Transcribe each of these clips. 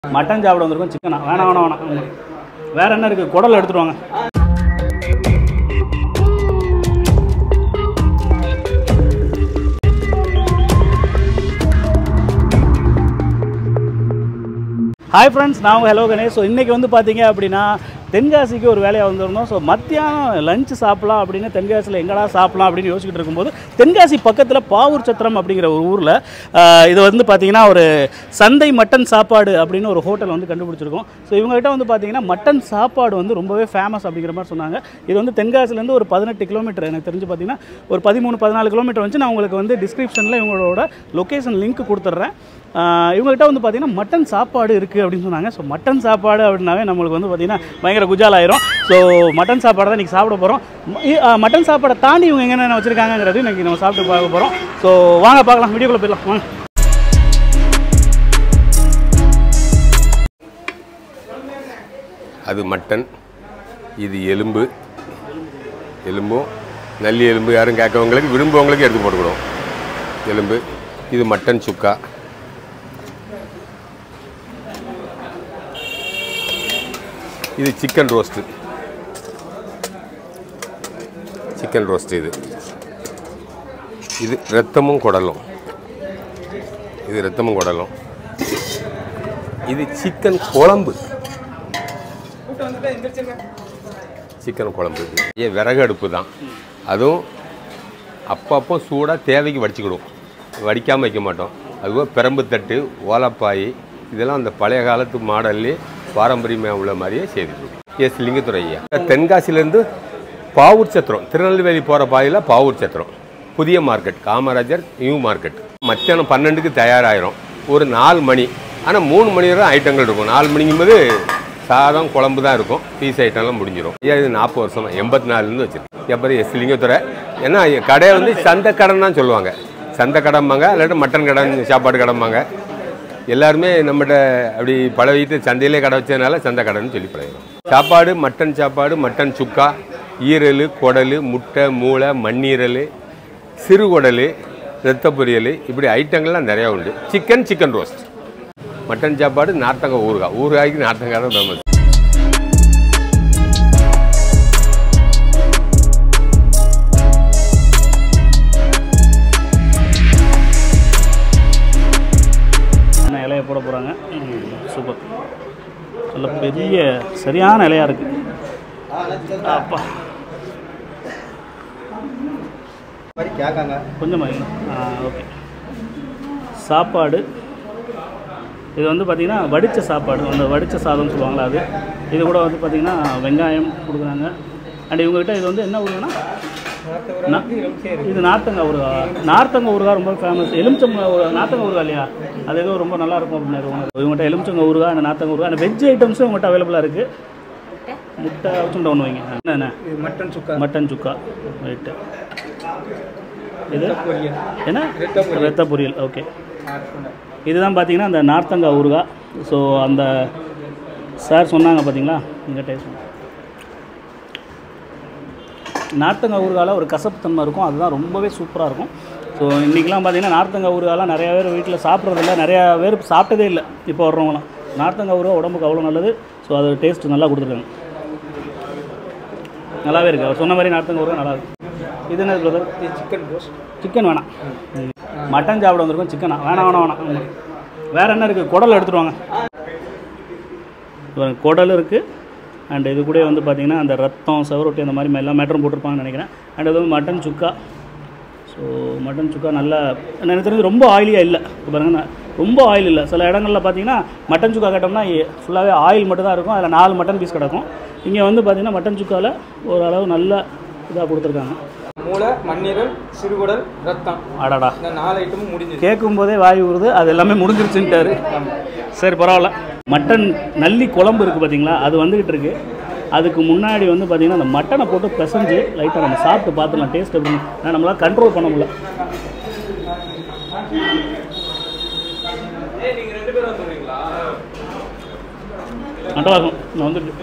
Mutton சாப்பிட வந்திருக்கோம் சிக்கனா வேணாம் வேணாம் வேணாம் ஆமா. வேற என்ன இருக்குது குடல் எடுத்துட்டு வாங்க ஹாய் ஃப்ரெண்ட்ஸ் நான் உங்கள் ஹலோ கணேஷ் ஸோ இன்றைக்கி வந்து பார்த்தீங்க அப்படின்னா தென்காசிக்கு ஒரு வேலையாக வந்திருந்தோம் ஸோ மத்தியானம் லஞ்ச் சாப்பிடலாம் அப்படின்னு தென்காசியில் எங்கடா சாப்பிடலாம் அப்படின்னு யோசிச்சுட்டு இருக்கும்போது தென்காசி பக்கத்தில் பாவூர் சத்திரம் அப்படிங்கிற ஒரு ஊரில் இது வந்து பார்த்தீங்கன்னா ஒரு சந்தை மட்டன் சாப்பாடு அப்படின்னு ஒரு ஹோட்டல் வந்து கண்டுபிடிச்சிருக்கோம் ஸோ இவங்ககிட்ட வந்து பார்த்தீங்கன்னா மட்டன் சாப்பாடு வந்து ரொம்பவே ஃபேமஸ் அப்படிங்கிற மாதிரி சொன்னாங்க இது வந்து தென்காசிலேருந்து ஒரு பதினெட்டு கிலோமீட்டர் எனக்கு தெரிஞ்சு பார்த்தீங்கன்னா ஒரு பதிமூணு பதினாலு கிலோமீட்டர் வந்து நான் உங்களுக்கு வந்து டிஸ்கிரிப்ஷனில் இவங்களோட லொக்கேஷன் லிங்க் கொடுத்துட்றேன் ஆஹ் இவங்ககிட்ட வந்து பார்த்தீங்கன்னா மட்டன் சாப்பாடு இருக்குது அப்படின்னு சொன்னாங்க ஸோ மட்டன் சாப்பாடு அப்படின்னாவே நம்மளுக்கு வந்து பார்த்தீங்கன்னா பயங்கர குஜால் ஆயிரும் ஸோ மட்டன் சாப்பாடு தான் இன்றைக்கி சாப்பிட போகிறோம் மட்டன் சாப்பாடை தாண்டி இவங்க என்னென்ன வச்சுருக்காங்கிறது இன்றைக்கி நம்ம சாப்பிட்டு பார்க்க போகிறோம் ஸோ வாங்க பார்க்கலாம் வீடியோக்குள்ளே போயிடலாம் வாங்க அது மட்டன் இது எலும்பு எலும்பும் நல்லி எலும்பு யாரும் கேட்கவங்களுக்கு விரும்புவங்களுக்கு எடுத்து போட்டுக்கிடுவோம் எலும்பு இது மட்டன் சுக்கா இது சிக்கன் ரோஸ்ட்டு சிக்கன் ரோஸ்ட் இது இது ரத்தமும் குடலும் இது ரத்தமும் குடலும் இது சிக்கன் குழம்பு சிக்கன் குழம்பு ஏ விறகு அடுப்பு தான் அதுவும் அப்பப்போ சூடாக தேவைக்கு வடிச்சுக்கிடுவோம் வடிக்காமல் வைக்க மாட்டோம் அதுவும் பிரம்பு தட்டு ஓலப்பாய் இதெல்லாம் அந்த பழைய காலத்து மாடல்லே பாரம்பரியமாக உள்ள மாதிரியே செய்துட்டு எஸ் லிங்கத்துறை ஐயா தென்காசிலேருந்து பாவூர் சத்திரம் திருநெல்வேலி போகிற பாதையில் பாவூர் சத்திரம் புதிய மார்க்கெட் காமராஜர் நியூ மார்க்கெட் மத்தியானம் பன்னெண்டுக்கு தயாராகிரும் ஒரு நாலு மணி ஆனால் மூணு மணி வரை ஐட்டங்கள் இருக்கும் நாலு மணிக்கும் போது சாதம் குழம்பு தான் இருக்கும் பீஸ் ஐட்டம்லாம் முடிஞ்சிடும் ஐயா இது நாற்பது வருஷமா எண்பத்தி நாலுலேருந்து வச்சிருக்கேன் அப்புறம் எஸ் லிங்கத்துறை ஏன்னா கடையை வந்து சந்தை கடன் தான் சொல்லுவாங்க சந்தை கடம்பாங்க இல்லாட்டி மட்டன் கடன் சாப்பாடு கடம்பாங்க எல்லாருமே நம்மகிட்ட அப்படி பழகிட்டு சந்தையிலே கடை வச்சதுனால சந்தை கடைன்னு சொல்லி பழகிறோம் சாப்பாடு மட்டன் சாப்பாடு மட்டன் சுக்கா ஈரல் குடல் முட்டை மூளை மண்ணீரல் சிறுகுடல் ரத்த பொரியல் இப்படி ஐட்டங்கள்லாம் நிறையா உண்டு சிக்கன் சிக்கன் ரோஸ்ட் மட்டன் சாப்பாடு நார்த்தங்காய் ஊறுகாய் ஊறுகாய்க்கு நார்த்தங்காய் தான் ஃபேமஸ் என்ன இலையை போட போகிறாங்க சூப்பர் நல்ல பெரிய சரியான இலையாக இருக்குது அப்பா கொஞ்சம் ஓகே சாப்பாடு இது வந்து பார்த்திங்கன்னா வடித்த சாப்பாடு அந்த வடித்த சாதம்னு சொல்லுவாங்களா அது இது கூட வந்து பார்த்திங்கன்னா வெங்காயம் கொடுக்குறாங்க அண்ட் இவங்ககிட்ட இது வந்து என்ன ஊருன்னா நா- இது நார்த்தங்காய் ஊறுகா நார்த்தங்காய் ஊறுகாய் ரொம்ப ஃபேமஸ் எலுமிச்சங்காய் ஊறுகாய் நார்த்தங்காய் ஊறுகாய் இல்லையா அது ஏதோ ரொம்ப நல்லா இருக்கும் அப்படின்னு இவங்ககிட்ட எலுமிச்சங்காய் ஊறுகாய் அந்த நார்த்தங்காய் ஊறுகாய் அந்த வெஜ் ஐட்டம்ஸும் இவங்ககிட்ட அவைலபிளாக இருக்குது முட்டை வச்சுட்டு ஒன்று வைங்க என்னென்ன இது mutton sukka mutton sukka right இது என்ன ரத்த பொரியல். ரத்த பொரியல் ஓகே இதுதான் பார்த்தீங்கன்னா அந்த நார்த்தங்காய் ஊறுகாய் ஸோ அந்த சார் சொன்னாங்க பார்த்தீங்களா இந்த டேஸ்ட் நார்த்தங்காய் ஊறுகாயில் ஒரு கசப்புத்தன்மை இருக்கும் அதுதான் ரொம்பவே சூப்பராக இருக்கும் ஸோ இன்றைக்கெலாம் பார்த்தீங்கன்னா நார்த்தங்காய் ஊறுகாலாம் நிறைய பேர் வீட்டில் சாப்பிட்றதில்ல நிறையா பேர் சாப்பிட்டதே இல்லை இப்போ வர்றவங்களாம் நார்த்தங்காய் ஊறுகாய் உடம்புக்கு அவ்வளோ நல்லது ஸோ அது டேஸ்ட் நல்லா கொடுத்துருக்காங்க நல்லாவே இருக்குது அவர் சொன்ன மாதிரி நார்த்தங்காய் ஊறுகாய் நல்லா இருக்கு இது என்ன பிரதர் இது சிக்கன் ரோஸ்ட் சிக்கன் வேணாம் மட்டன் சாப்பிட வந்திருக்கோம் சிக்கனா வேணாம் வேணாம் வேணாம் ஆமா. வேற என்ன இருக்குது குடல் எடுத்துட்டு வாங்க பாருங்க, குடல் இருக்குது அண்ட் இது கூட வந்து பார்த்தீங்கன்னா அந்த ரத்தம் செவரொட்டி அந்த மாதிரி எல்லா மேட்டரும் போட்டிருப்பாங்கன்னு நினைக்கிறேன் அண்ட் இது வந்து mutton sukka so mutton sukka நல்லா எனக்கு தெரிஞ்சு ரொம்ப ஆயிலியாக இல்லை இப்போ பாருங்க நான் ரொம்ப ஆயில் இல்லை சில இடங்களில் பார்த்தீங்கன்னா மட்டன் சுக்கா கேட்டோம்னா ஃபுல்லாகவே ஆயில் மட்டும் தான் இருக்கும் அதில் நாலு மட்டன் பீஸ் கிடக்கும் இங்கே வந்து பார்த்தீங்கன்னா மட்டன் சுக்காவில் ஓரளவு நல்ல இதாக கொடுத்துருக்காங்க மூளை மண்ணீரல் சிறுகுடல் ரத்தம் அடாடா இந்த நாலு ஐட்டமும் முடிஞ்சது கேட்கும் போதே வாய் ஊறுது அது எல்லாமே முடிஞ்சிருச்சுன்ட்டாரு சரி பரவாயில்ல மட்டன் நல்லி குழம்பு இருக்குது பார்த்தீங்களா அது வந்துக்கிட்டு இருக்கு அதுக்கு முன்னாடி வந்து பார்த்தீங்கன்னா அந்த மட்டனை போட்டு பிசைஞ்சு லைட்டாக நம்ம சாப்பிட்டு பார்த்துக்கலாம் டேஸ்ட் எப்படி ஆனால் நம்மளால் கண்ட்ரோல் பண்ண முடியல நட்டவாசம் நான் வந்துட்டு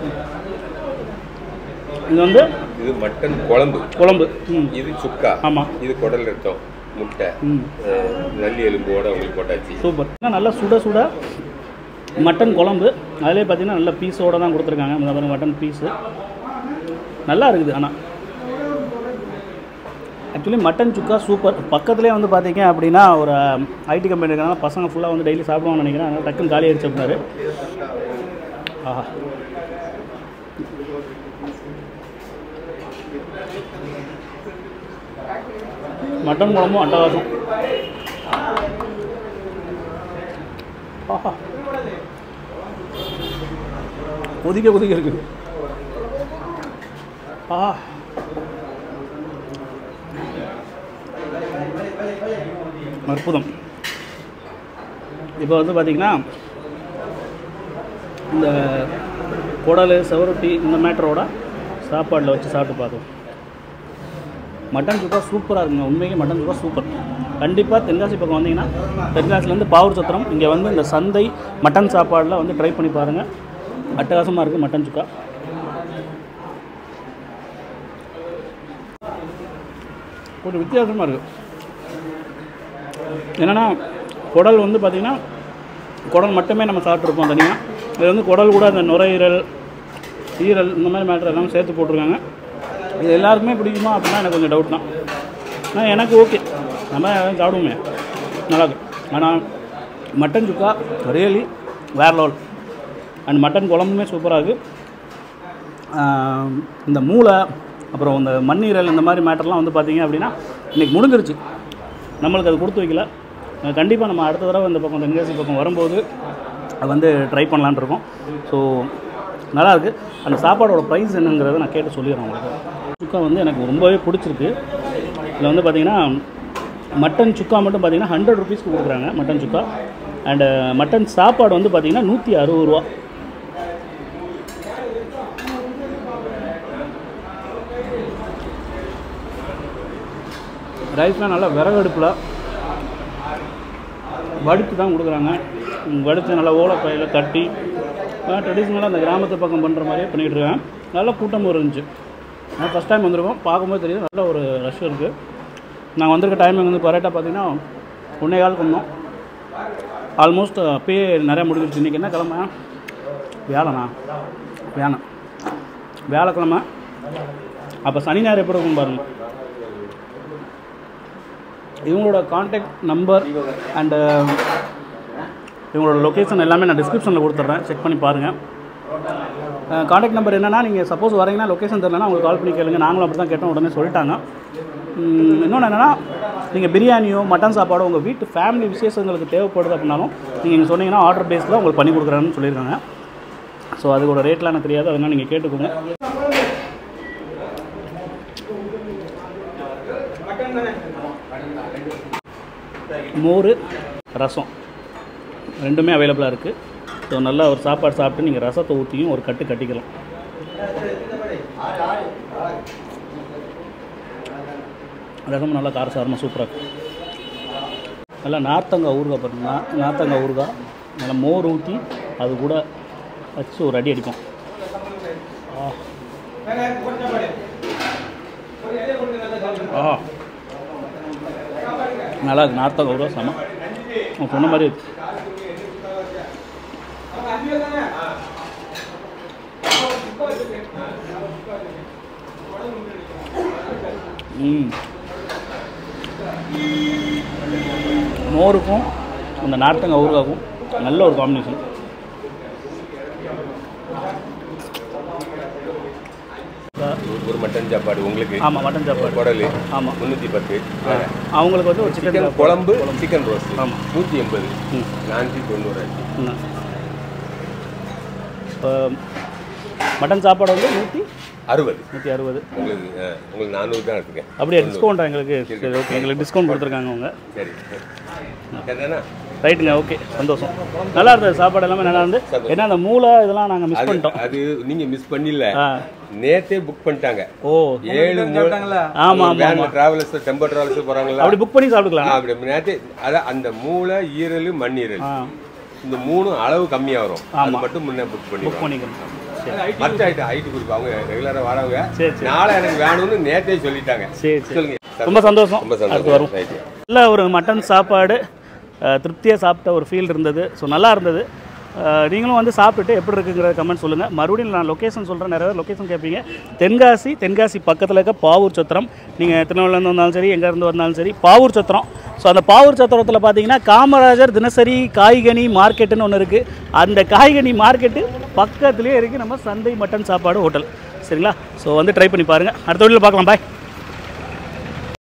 இது வந்து இது மட்டன் குழம்பு குழம்பு ம் இது சுக்கா ஆமாம் இது குடல் ரத்தம் முட்டை ம் அஹ், நல்லி எலும்போட உங்களுக்கு போட்டாச்சு சூப்பர் நல்லா சுட சுட மட்டன் குழம்பு அதிலே பார்த்தீங்கன்னா நல்ல பீஸோடு தான் கொடுத்துருக்காங்க இந்த மாதிரி மட்டன் பீஸு நல்லா இருக்குது ஆனால் ஆக்சுவலி மட்டன் சுக்கா சூப்பர் பக்கத்துலேயே வந்து பார்த்தீங்க அப்படின்னா ஒரு ஐடி கம்பெனி இருக்கிறனால பசங்க ஃபுல்லாக வந்து டெய்லி சாப்பிடுவாங்கன்னு நினைக்கிறேன் அதனால் டக்குன்னு காலி ஆயிடுச்சு அப்படின்னாரு ஆஹா மட்டன் குழம்பும் அட்டகாசம் ஆஹா கொதிக்க கொதிக்க இருக்குது ஆஹா அற்புதம் இப்போ வந்து பார்த்திங்கன்னா இந்த குடல் செவரொட்டி இந்த மேட்டரோட சாப்பாடில் வச்சு சாப்பிட்டு பார்த்தோம் மட்டன் சுக்கா சூப்பராக இருக்குங்க உண்மைக்கு மட்டன் சுக்கா சூப்பர் கண்டிப்பாக தென்காசி பக்கம் வந்தீங்கன்னா தென்காசிலேருந்து பாவூர் சத்திரம் இங்கே வந்து இந்த சந்தை மட்டன் சாப்பாடில் வந்து ட்ரை பண்ணி பாருங்கள் அட்டகாசமாக இருக்குது மட்டன் சுக்கா கொஞ்சம் வித்தியாசமாக இருக்குது என்னென்னா குடல் வந்து பார்த்திங்கன்னா குடல் மட்டுமே நம்ம சாப்பிட்ருப்போம் தனியாக இது வந்து குடல் கூட அந்த நுரையீரல் ஈரல் இந்த மாதிரி மேட்டர் எல்லாம் சேர்த்து போட்டிருக்காங்க இது எல்லாருக்குமே பிடிக்குமா அப்படின்னா எனக்கு கொஞ்சம் டவுட் தான் ஆனால் எனக்கு ஓகே நம்ம சாப்பிடுவோமே நல்லாயிருக்கு ஆனால் மட்டன் சுக்கா ரியலி வேற லெவல் அண்ட் மட்டன் குழம்புமே சூப்பராக இருக்குது ஆஹ் இந்த மூளை அப்புறம் இந்த மண்ணீரல் இந்த மாதிரி மேட்டர்லாம் வந்து பார்த்தீங்க அப்படின்னா இன்றைக்கி முடிஞ்சிருச்சு நம்மளுக்கு அது கொடுத்து வைக்கல கண்டிப்பாக நம்ம அடுத்த தடவை இந்த பக்கம் தென்காசி பக்கம் வரும்போது அது வந்து ட்ரை பண்ணலான்னு இருக்கோம் ஸோ நல்லாயிருக்கு அந்த சாப்பாடோட ப்ரைஸ் என்னங்கிறத நான் கேட்டு சொல்லிடுறேன் உங்களுக்கு சுக்கா வந்து எனக்கு ரொம்பவே பிடிச்சிருக்கு இதில் வந்து பார்த்தீங்கன்னா மட்டன் சுக்கா மட்டும் பார்த்தீங்கன்னா ஹண்ட்ரட் ருபீஸ்க்கு கொடுக்குறாங்க மட்டன் சுக்கா அண்டு மட்டன் சாப்பாடு வந்து பார்த்தீங்கன்னா நூற்றி அறுபது ரூபா ரைஸ்லாம் நல்லா விறகு அடுப்பில் வடுத்து தான் கொடுக்குறாங்க ம், வடுத்து நல்லா ஓலைப்பையில் கட்டி ட்ரெடிஷ்னலாக அந்த கிராமத்து பக்கம் பண்ணுற மாதிரியே பண்ணிகிட்டு இருக்காங்க நல்ல கூட்டமும் இருந்துச்சு நான் ஃபஸ்ட் டைம் வந்திருக்கோம் பார்க்கும்போது தெரியுது நல்ல ஒரு ரஷ் இருக்குது நாங்கள் வந்திருக்க டைமிங் வந்து கரெக்டாக பார்த்தீங்கன்னா ஒன்றே காலுக்கு வந்தோம் ஆல்மோஸ்ட் அப்பயே நிறையா முடிஞ்சிருச்சு இன்றைக்கி என்ன கிழமை வியாழனா வியாழன் வியாழக்கிழமை அப்போ சனி ஞாயிறு எப்படி இருக்கும் பாருங்கள் இவங்களோட காண்டாக்ட் நம்பர் அண்டு இவங்களோட லொக்கேஷன் எல்லாமே நான் டிஸ்கிரிப்ஷனில் கொடுத்துட்றேன் செக் பண்ணி பாருங்கள் காண்டாக்ட் நம்பர் என்னென்னா நீங்கள் சப்போஸ் வரீங்கன்னா லொக்கேஷன் தெரியலனா உங்களுக்கு கால் பண்ணி கேளுங்க நாங்களும் அப்படி தான் கேட்டோம் உடனே சொல்லிட்டாங்க உம், இன்னொன்று என்னென்னா நீங்கள் பிரியாணியோ மட்டன் சாப்பாடோ உங்கள் வீட்டு ஃபேமிலி விசேஷங்களுக்கு தேவைப்படுது அப்படின்னாலும் நீங்கள் இங்கே சொன்னீங்கன்னா ஆர்டர் பேஸில் உங்களுக்கு பண்ணி கொடுக்குறேன்னு சொல்லியிருக்காங்க ஸோ அதுக்கோட ரேட்லாம் எனக்கு தெரியாது அதனால் நீங்கள் கேட்டுக்கோங்க மோர் ரசம் ரெண்டுமே அவைலபிளாக இருக்குது ஸோ நல்லா ஒரு சாப்பாடு சாப்பிட்டு நீங்கள் ரசத்தை ஊற்றியும் ஒரு கட்டு கட்டிக்கலாம் ரசம் நல்லா காரசாரமாக சூப்பராக இருக்கு நல்லா நார்த்தங்காய் ஊறுகாய் பாருங்க நா நார்த்தங்காய் ஊறுகாய் நல்லா மோர் ஊற்றி அது கூட வச்சு ஒரு அடி அடிக்கும் ஆ ஆ நல்லா இருக்கு நார்த்தங்காய் ஊறுகாய் செம அவன் சொன்ன மாதிரி இருக்கு ம் மோருக்கும் அந்த நார்த்தங்காய் ஊறுகாக்கும் நல்ல ஒரு காம்பினேஷன் ஒரு மட்டன் சாப்பாடு உங்களுக்கு ஆமாம் மட்டன் சாப்பாடு குடல் ஆமாம் முந்நூற்றி பத்து அவங்களுக்கு வந்து ஒரு சிக்கன் சிக்கன் குழம்பு சிக்கன் ரோஸ்ட் ஆமாம். நூற்றி எண்பது ம் நானூற்றி தொண்ணூறாச்சு ம். இப்போ மட்டன் சாப்பாடு வந்து நூற்றி அறுபது நூற்றி அறுபது உங்களுக்கு ஆ, உங்களுக்கு நானூறு தான் எடுத்துக்கேன் அப்படியே டிஸ்கவுண்ட் எங்களுக்கு சரி ஓகே எங்களுக்கு டிஸ்கவுண்ட் கொடுத்துருக்காங்க அவங்க சரி சரிதானா ரைட்டுங்க ஓகே சந்தோஷம் நல்லா இருந்தது சாப்பாடு எல்லாமே நல்லா இருந்து சந்தோஷம். ஏன்னா அந்த மூளை இதெல்லாம் நாங்கள் மிஸ் அது பண்ணிட்டோம் அது நீங்க மிஸ் பண்ணில ஆ நேத்தே புக் பண்ணிட்டாங்க ஓ ஏழு சாப்பிட்டாங்களா? ஆமா, ஆமா, வேன்ல டிராவலர்ஸ் டெம்போ டிராவலர்ஸ் போறாங்களா அப்படி புக் பண்ணி சாப்பிட்டுக்கலாம் ஆ, அப்படி நேத்தே அதான் அந்த மூளை ஈரல் மண்ணீரல் ஆ இந்த மூணு அளவு கம்மியா வரும் அது ஆமா. மட்டும் முன்னே புக் புக் பண்ணிடுவாங்க பண்ணிக்கலாம் சரி மற்ற ஐட்டம் ஐட்டு குரூப் அவங்க ரெகுலரா வரவங்க சரி சரி நாளை எனக்கு வேணும்னு நேத்தே சொல்லிட்டாங்க சரி சரி சொல்லுங்க ரொம்ப சந்தோஷம் ரொம்ப அடுத்து வரும் சந்தோஷம் ரைட்டு நல்ல ஒரு மட்டன் சாப்பாடு திருப்தியாக சாப்பிட்ட ஒரு ஃபீல் இருந்தது ஸோ நல்லா இருந்தது அஹ், நீங்களும் வந்து சாப்பிட்டுட்டு எப்படி இருக்குங்கிற கமெண்ட் சொல்லுங்கள் மறுபடியும் நான் லொக்கேஷன் சொல்கிறேன் நிறைய பேர் லொக்கேஷன் கேட்பீங்க தென்காசி தென்காசி பக்கத்தில் இருக்க பாவூர் சத்திரம் நீங்கள் திருநெல்வேலியிலேருந்து வந்தாலும் சரி எங்கேருந்து வந்தாலும் சரி பாவூர் சத்திரம் ஸோ அந்த பாவூர் சத்திரத்தில் பார்த்தீங்கன்னா காமராஜர் தினசரி காய்கனி மார்க்கெட்டுன்னு ஒன்று இருக்குது அந்த காய்கனி மார்க்கெட்டு பக்கத்துலேயே இருக்குது நம்ம சந்தை மட்டன் சாப்பாடு ஹோட்டல் சரிங்களா ஸோ வந்து ட்ரை பண்ணி பாருங்கள் அடுத்த வீடியோவில் பார்க்கலாம் பாய்